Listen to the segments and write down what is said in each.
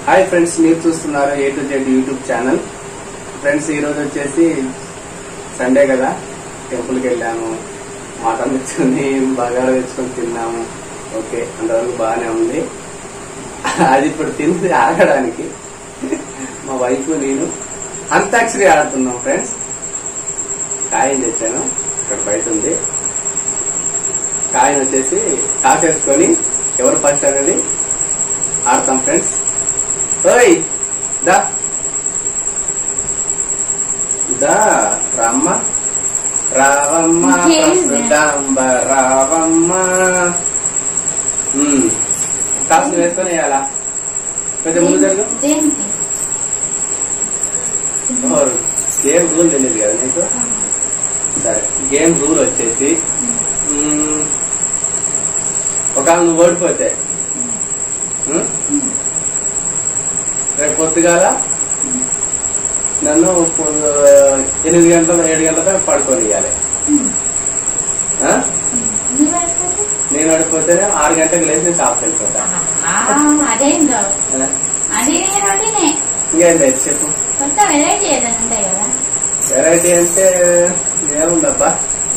Hi friends మీరు చూస్తున్నారు A to Z YouTube channel friends ఈ రోజు వచ్చేసి సండే కదా టెంపుల్కి వెళ్ళాము మటన్ తెచ్చుకొని బగారా తెచ్చుకొని తిన్నాము ఓకే అంతవరకు బాగానే ఉంది అది ఇప్పుడు తింది ఆగడానికి మా వైఫ్ నేను అంతాక్షరి ఆడుతున్నాం ఫ్రెండ్స్ కాయం తెచ్చాను ఇక్కడ బయట ఉంది కాయను వచ్చేసి కాకేసుకొని ఎవరు ఫస్ట్ అనేది ఆడతాం ఫ్రెండ్స్ ఓయ్ దా దా రామ్మ రావమ్మ ప్రసుడాంబ రావమ్మ ఉమ్. కాసులు వేసుకొని వేయాలా కొంచెం ముందు జరుగు దేనికి ఓహ్, గేమ్ రూల్ తెలియదు కదా నీకు సరే గేమ్ రూల్ వచ్చేసి ఉమ్, ఒకవేళ నువ్వు ఓడిపోతే ఉమ్, రేపు పొద్దుగాల నన్ను పొద్దు- ఎనిమిది గంటల ఏడు గంటల పడుకొని ఇవ్వాలి ఆ? నువ్వు అయిపోతే? నేను ఓడిపోతేనే ఆరు గంటలకు లేచి షాప్కి వెళ్ళిపోతా ఆ, అదేం కాదు ఆ? అది రొటీనే ఇంకేం లేదు చెప్పు కొత్త వెరైటీ ఏదైనా ఉంటాయి కదా వెరైటీ అంటే ఏముందబ్బా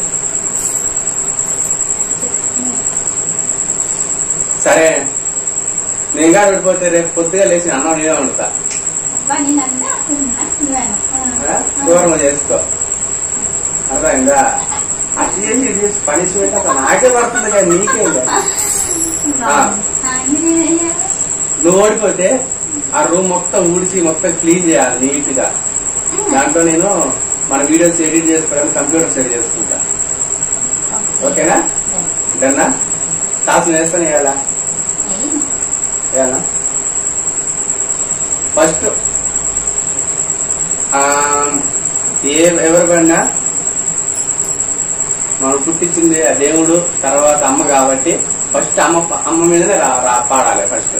సరే నేను కానీ ఓడిపోతే రేపు పొద్దుగా లేచి అన్నం నేనే వండుతా అబ్బా నేను అంతా అనుకుంటున్నా నువ్వేనా ఆ? దూరం చేసుకో అర్థమైందా అది చేసి ఇది చేసి పనిష్మెంట్ అక్కడ నాకే పడుతుంది కానీ నీకేం కదా ఆ. నువ్వు ఓడిపోతే ఆ రూమ్ మొత్తం ఊడిచి మొత్తం క్లీన్ చేయాలి నీట్ గా దాంట్లో నేను మన వీడియోస్ ఎడిట్ చేసుకోవడానికి కంప్యూటర్ సెట్ చేసుకుంటా ఓకేనా డన్నా టాస్ వేసుకొని వేయాలా వేయాలా ఫస్ట్ ఏ ఎవరు పడినా మనం పుట్టించింది ఆ దేవుడు తర్వాత అమ్మ కాబట్టి ఫస్ట్ అమ్మ అమ్మ మీదనే రా రా- పాడాలి ఫస్ట్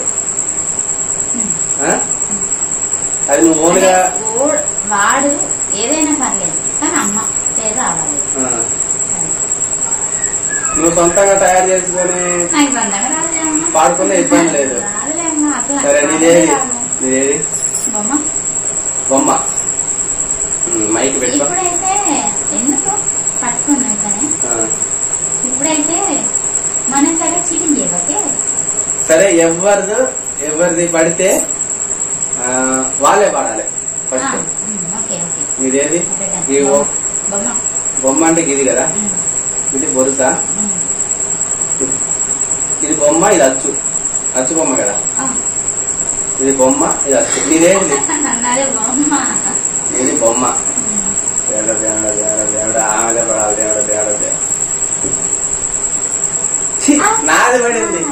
ఆ? అది నువ్వు ఓన్గా ఓ- వాడు ఏదైనా పర్లేదు కానీ అమ్మ పేరు రావాలి ఆ, నువ్వు సొంతంగా తయారు చేసుకొని నాకు ఇబ్బందిగా రాదులే అమ్మ. పాడుకునే ఇబ్బంది లేదు. రాదులే అమ్మ, అట్లా సరే నీదేది రాదు. నీదేది బొమ్మ బొమ్మ ఉమ్, మైక్ పెట్టుకో ఇప్పుడైతే ఎందుకు పట్టుకుని అయితేనే ఆ. ఇప్పుడైతే మనం సరే చీటింగ్ చేయబోతే సరే ఎవరిది ఎవరిది పడితే ఆ, వాళ్ళే పాడాలి ఫస్ట్ ఓకే ఓకే నీదేది ఓకే, డన్. ఈ ఓ- బొమ్మ బొమ్మ అంటే ఇది కదా ఉమ్, ఇది బొరుసా ఉమ్. ఇది బొమ్మ ఇది అచ్చు అచ్చు బొమ్మ కదా ఆ, ఇది బొమ్మ ఇది అచ్చు నీదేంటి అన్నదే బొమ్మ ఇది బొమ్మ ఉమ్. దేవుడ దేవుడ దేవుడ దేవుడ ఆమెదే పడాలి దేవుడ దేవుడ దేవుడ ఛీ, నాది పడింది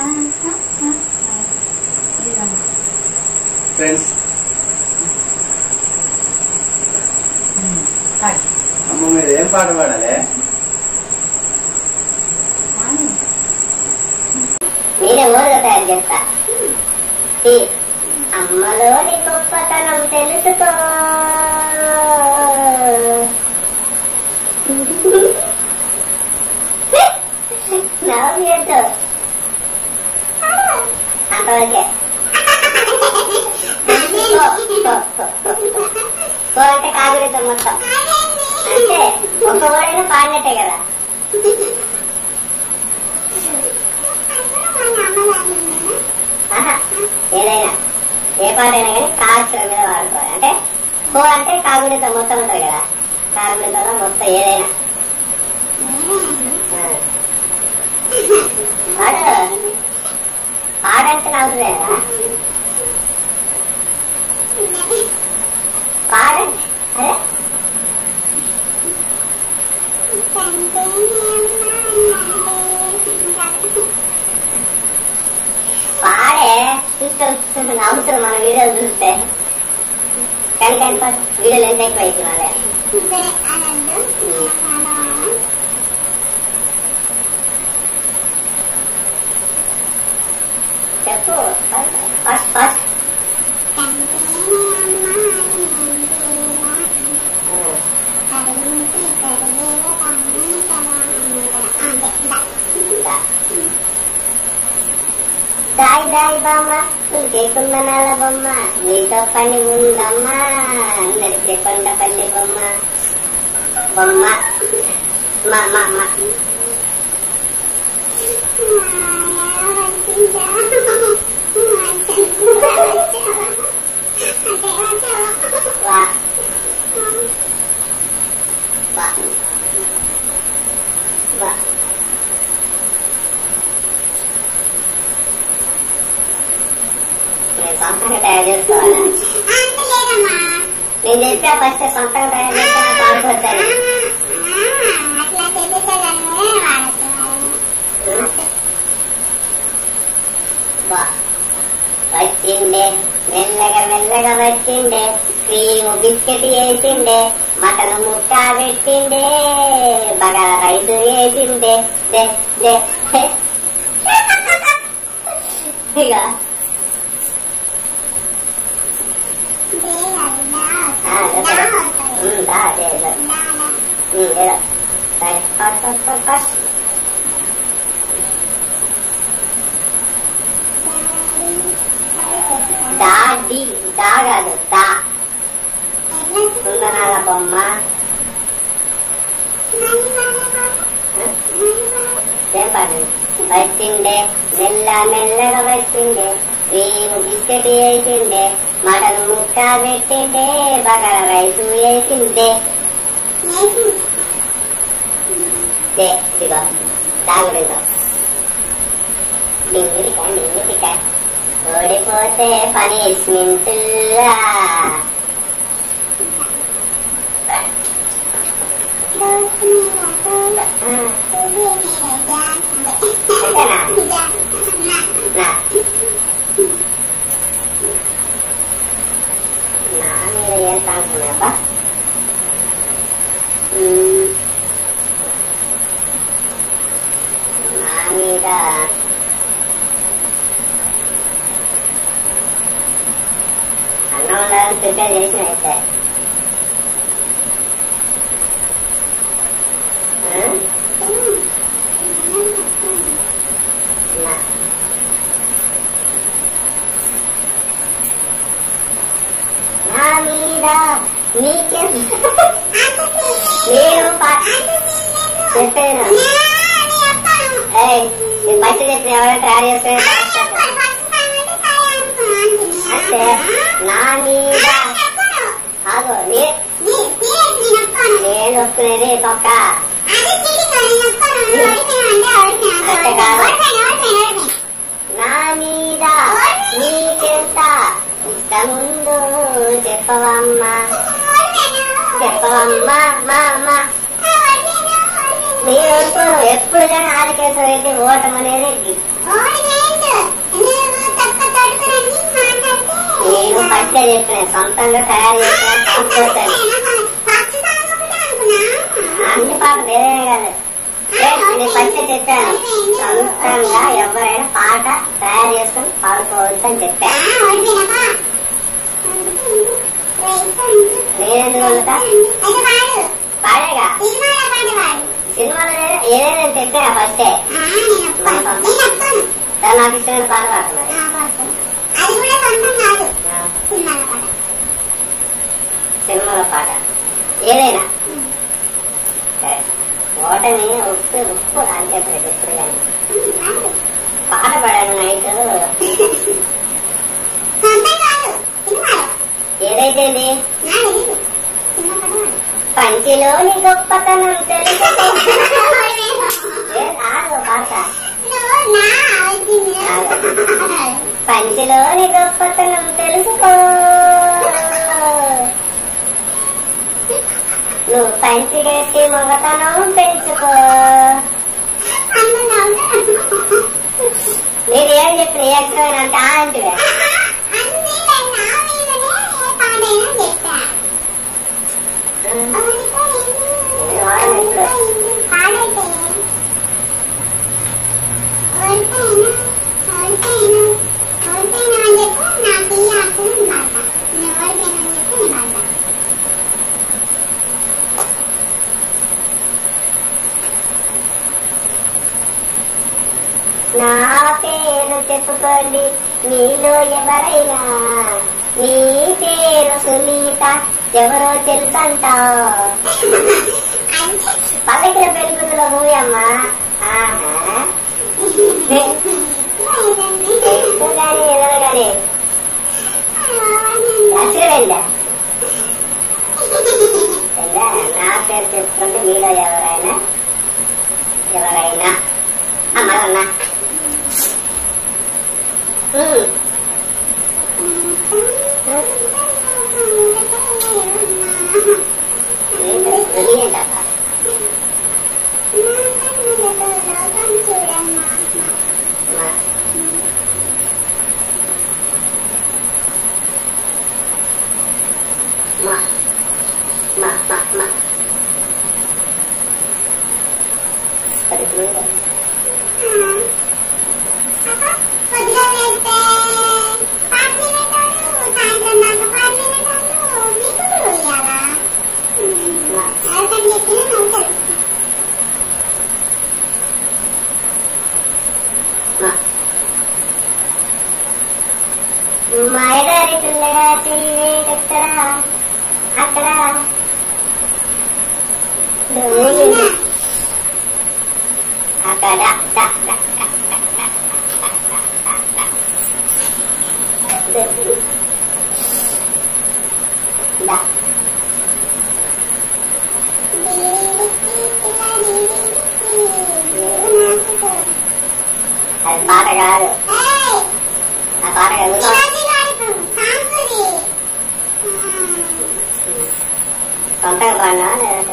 ఇదిగోండి. ఫ్రెండ్స్ ఉమ్, పాడు. అమ్మ మీరు ఏం పాట పాడాలి పాడు. నేనే ఓరుగా తయారు చేస్తా ఈ అమ్మలోని గొప్పతనం తెలుసుకో నవ్వుతో అంతవరకే ఓ, ఓ, ఓ, ఓ. ఓ అంటే కాగుడితో మొత్తం అంటే ఒక్క ఓడైనా పాడినట్టే కదా ఆహా, ఏదైనా ఏ పాట అయినా కానీ కాక్షరం మీద వాడుకోవాలి అంటే కో అంటే కాగుడితో మొత్తం ఉంటుంది కదా కాగుడితో మొత్తం ఏదైనా ఆ. పాడు పాడంటే నవ్వుతుంది కదా పాడండి అరే పాడే చూస్తే నవ్వుతారు మన వీడియోలు చూస్తే కానీ కానీ ఫస్ట్ వీడియోలు ఎంత ఎక్కువ అవుతుంది వాళ్ళే చెప్పు ఫస్ట్ ఫస్ట్ దాయి దాయి బొమ్మ నీకేకున్న నల్ల బొమ్మ నీతో పని ఉందమ్మా నడిచే కొండపల్లి బొమ్మ బొమ్మ మా మా మా వా వా వా నేను సొంతంగా తయారు చేసుకోవాలా నేను చెప్పా ఫస్ట్ సొంతంగా తయారు చేసుకుని పాడుకొస్తాను వా వచ్చిండే మెల్లగా మెల్లగా వచ్చిండే క్రీము బిస్కెట్ వేసిండే మటన్ ముక్క పెట్టిండే బగా రైస్ వేసిండే దే దే హే. ఇక ఆ, చెప్పు. ఉమ్, దా, అదే, అదే. ఉమ్, ఏదో. సరే, పట్, పట్, పట్, పట్. దా డి దా కాదు దా సుందరాల బొమ్మ ఏం పాడు వచ్చిండే మెల్ల మెల్లగా వచ్చిండే క్రీము బిస్కెట్ వేసిండే మటన్ ముక్క పెట్టిండే బగల రైస్ వేసిండే దే ఇదిగో తాగుడిగో డింగిరిక డింగిరిక ఓడిపోతే పనిష్మెంట్ నా నా మీద ఏం తాగుతున్నావా నా మీద అన్నం ఉండాలని ప్రిపేర్ చేసిన అయితే ఆ? నా. నా మీద నీకే నేను పా- చెప్పాను ఏయ్, నీ బయట చెప్పిన ఎవరైనా తయారు చేసుకునే అంటే నా మీద కాదు నే- నేను ఒప్పుకునేది తొక్క నా మీద నీకెంత ఇష్టముందో చెప్పవమ్మా చెప్పవమ్మా మా అమ్మ నేను ఒప్పుకోను ఎప్పుడు కానీ ఆదికేశ్వరెడ్డి ఓటం అనేది నేను పచ్చ చెప్పిన సొంతంగా తయారు చేసిన పంపుతాను అన్ని పాట వేరే కాదు ఏ, నేను పచ్చ చెప్పాను సొంతంగా ఎవరైనా పాట తయారు చేసుకుని పాడుకోవచ్చు అని చెప్పాను నేనెందుకు వండుతా పాడేగా సినిమాలో ఏదైనా- ఏదైనా చెప్పాను ఫస్టే దాని నాకు ఇష్టమైన పాట పాడుతున్నారు అది కూడా సొంతం కాదు ఆ, సినిమాల పాట సినిమాలో పాట ఏదైనా సరే. ఓటమి ఉప్పు ఉప్పు అంటే ఎప్పుడు కానీ పాట పాడాను నైట్ సొంతం కాదు సినిమాలో ఏదైతే ఇది? నా తెలీదు సినిమా పాట పాడు. పంచిలోని గొప్పతనం తెలుసు ఏ కాదు పాట నా వచ్చింది పంచిలోని గొప్పతనం తెలుసుకో నువ్వు పంచి కట్టి మగతనం పెంచుకో నేను ఏం చెప్పిన ఏ అక్షరం అంటే ఆ అంటివే నా పేరు చెప్పుకోండి మీలో ఎవరైనా మీ పేరు సునీత ఎవరో తెలుసంట పల్లకిల పెరుగుతున్న మూవీ అమ్మా ఆహా. ఎక్కువగానే ఎదరగానే నచ్చలేదా లేదా నా పేరు చెప్పుకుంటే మీలో ఎవరైనా ఎవరైనా అమ్మలన్నా ఏంటక్క మా మా మా మా అది కూడా మా మాయదారి పిల్లగా తిరిగే ఎక్కడ అక్కడ అక్కడ ద, ద, ద, ద, ద. అది పాట కాదు ఆ పాట కాదు సొంతంగా పాడినా లేదంటే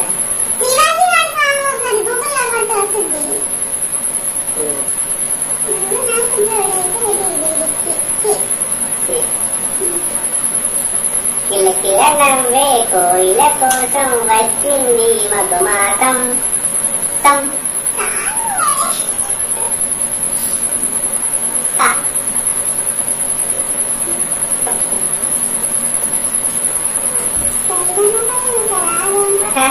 కిలకిల నవ్వే కోయిల కోసం వచ్చింది మధుమాతం తం త. ఆహా.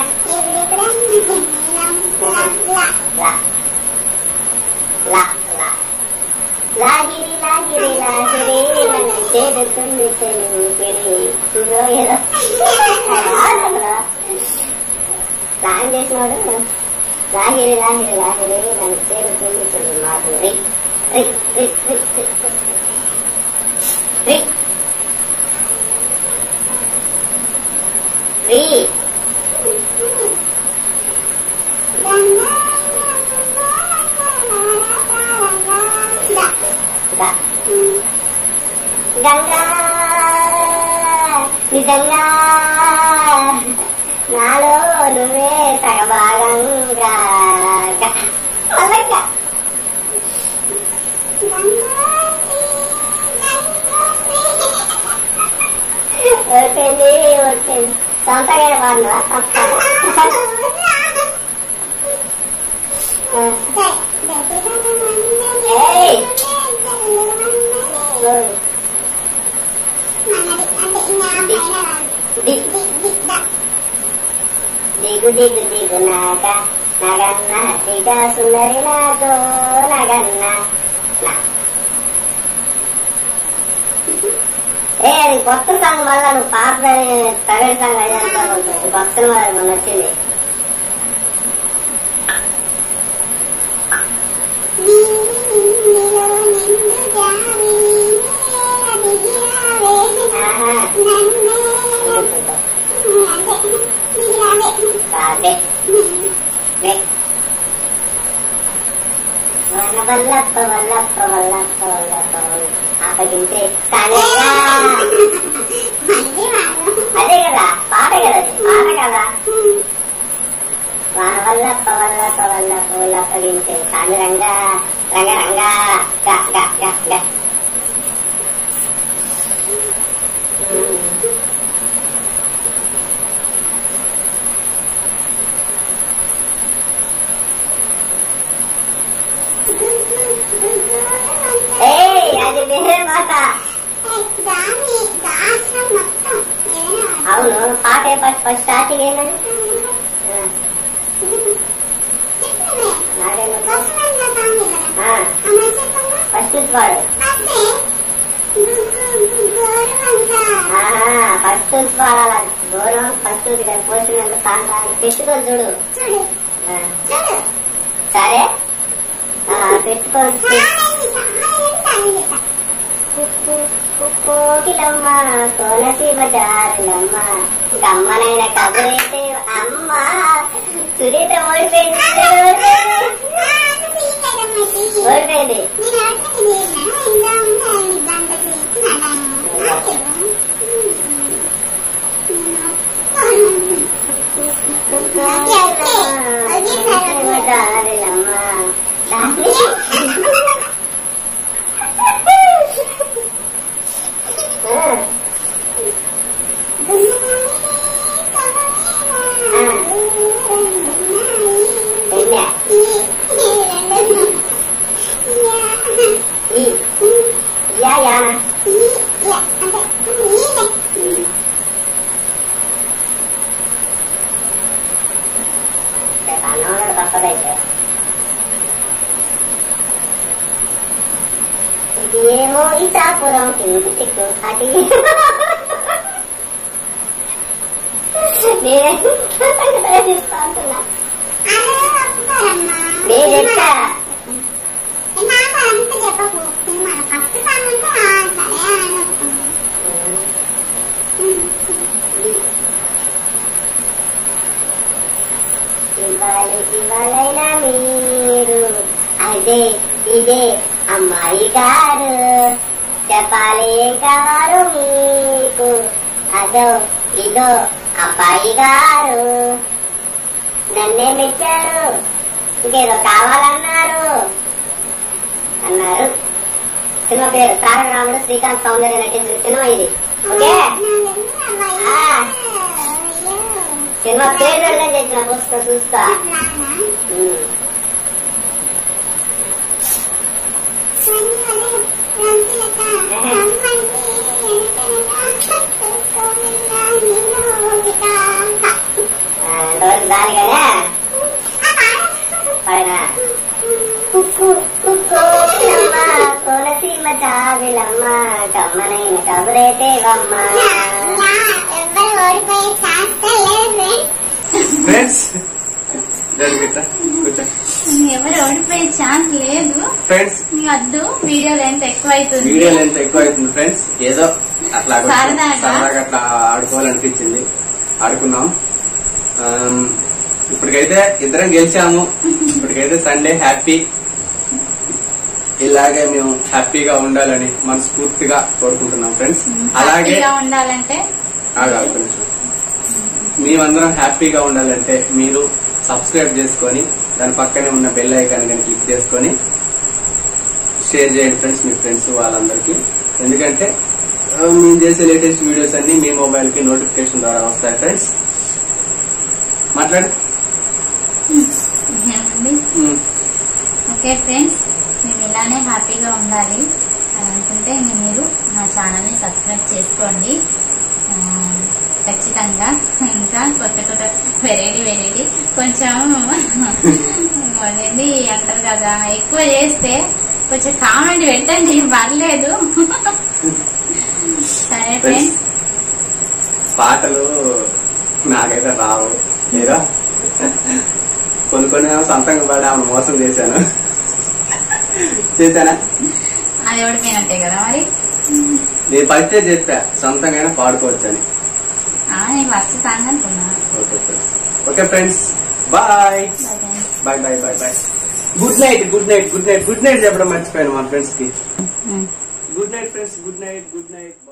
లా లా లా లాగిరి లాగిరి లాగిరి మన చేరుతుంది చెరువుకిరి ఇదో ఏదో ప్లాన్ చేసినాడు లాగిరి లాగిరి లాగిరి నన్ను చేరుతుంది చెరువు మాకు రి రి రి రి రి రి రి దా గంగా నిజంగా నాలో నువ్వే సగభాగంగా గ- అలాగా ఓకేండి ఓకే సొంతగా వాడినా దిగు దిగు దిగు నాక నగన్న దిగ సుందరి నాతో నగన్న నా. ఏ అది కొత్త సాంగ్ మళ్ళా నువ్వు పాత ప్రైవేట్ సాంగ్ అయ్యాక కొత్త సినిమా మొన్న వచ్చింది ఆహా కాదే వే. వల్ల వల్లప్ప వల్లప్ప వల్లప్ప వల్లప్ప ఆపగించే సాగేగా అదే కదా పాట కదా అది, పాట కదా వాన వల్లప్ప వల్లప్ప వల్లప్ప వల్లప్పగించే సాగి రంగా రంగ రంగా గ గ గ గ ఏయ్ అది వేరే మాట అవును పాట ఫస్ట్ ఫస్ట్ స్టార్టింగ్ ఏంటని నాకేమో ఫస్ట్ నుంచి పాడు వస్తే గౌరవంగా ఫస్ట్ వాడాలి గౌరవం ఫస్ట్ పోసినంత సాయంత్రం పెట్టుకొని చూడు చూడు ఆ, చూడు సరే ఆ, పెట్టుకొని చాలండి చాలండి చాలండి కోకిలమ్మ కోనసీమ జారులమ్మ గమ్మనైన కబురైతే అమ్మ సునీత ఓడిపోయింది ఓడిపోయింది కోనసీమ జారులమ్మ దాన్ని ఆ, వెళ్ళా. ఈ యా యానా అన్నవాడు తప్పదైతే ఇది ఏమో ఇచ్చాపురం టింకు టిక్కు అటి నేనే తీసుకుంటున్నా నేను చెప్తా నాకు అంత చెప్పకు మన ఫస్ట్ సాంగ్ అంటే ఆ, సరే అని ఒప్పుకుంది. ఇవ్వాలి ఇవ్వాలైనా మీరు అదే ఇదే అమ్మాయి గారు చెప్పాలి ఏం కావాలో మీకు అదో ఇదో అబ్బాయి గారు నన్నే మెచ్చారు ఇంకేదో కావాలన్నారు అన్నారు సినిమా పేరు తారక రాముడు శ్రీకాంత్ సౌందర్య నటించిన సినిమా ఇది ఓకే ఆ. సినిమా పేరు పెడదాం చెప్పిన చూస్తా చూస్తా ఉమ్. ఆ, ఇంతవరకు దానిగానే పడగా కుక్కు కుక్కు పిల్లమ్మ కోనసీమ చావిలమ్మ కమ్మనైన కబురైతే వమ్మ ఎవ్వరు ఓడిపోయే ఛాన్స్ లేదు ఫ్రెండ్స్ జరిగిట్లా కూర్చో ఎవరు ఓడిపోయే ఛాన్స్ లేదు ఫ్రెండ్స్ నీ వద్దు వీడియో లెంత్ ఎక్కువ అవుతుంది వీడియో లెంత్ ఎక్కువ అవుతుంది ఫ్రెండ్స్ ఏదో అట్లా కొంచెం సరదాగా. సరదాగా అట్లా ఆడుకోవాలనిపించింది ఆడుకున్నాం ఆమ్, ఇప్పటికైతే ఇద్దరం గెలిచాము ఇప్పటికైతే సండే హ్యాపీ ఇలాగే మేము హ్యాపీగా ఉండాలని మనస్ఫూర్తిగా కోరుకుంటున్నాం ఫ్రెండ్స్ అలాగే హ్యాపీగా ఉండాలంటే ఆగాలి కొంచెం మేమందరం హ్యాపీగా ఉండాలంటే మీరు సబ్స్క్రైబ్ చేసుకొని దాని పక్కనే ఉన్న బెల్ ఐకాన్ కానీ క్లిక్ చేసుకొని షేర్ చేయండి ఫ్రెండ్స్ మీ ఫ్రెండ్స్ వాళ్ళందరికీ ఎందుకంటే ఆ, మేము చేసే లేటెస్ట్ వీడియోస్ అన్ని మీ మొబైల్ కి నోటిఫికేషన్ ద్వారా వస్తాయి ఫ్రెండ్స్ మాట్లాడు ఏమండి ఉమ్, ఓకే ఫ్రెండ్స్ మేము ఇలానే హ్యాపీగా ఉండాలి అని అనుకుంటే ఇంక మీరు మా ఛానల్ని సబ్స్క్రైబ్ చేసుకోండి ఆ, ఖచ్చితంగా ఇంకా కొత్త కొత్త వెరైటీ వెరైటీ కొంచెం అదేంటి అంటారు కదా ఎక్కువ చేస్తే కొంచెం కామెంట్ పెట్టండి పర్లేదు సరే ఫ్రెండ్స్ ఫ్రెండ్స్ పాటలు నాకైతే రావు ఏదో కొన్ని కొన్ని ఏమో సొంతంగా పడి ఆమెను మోసం చేశాను చేశానా అది ఓడిపోయినట్టే కదా మరి నేను ఫస్టే చెప్పా సొంతంగా పాడుకోవచ్చని ఆ, నేను ఫస్ట్ సాంగ్ అనుకున్నా okay friends okay friends bye bye bye bye bye good night good night good night good night చెప్పడం మర్చిపోయాను మా ఫ్రెండ్స్ కి good night friends good night good night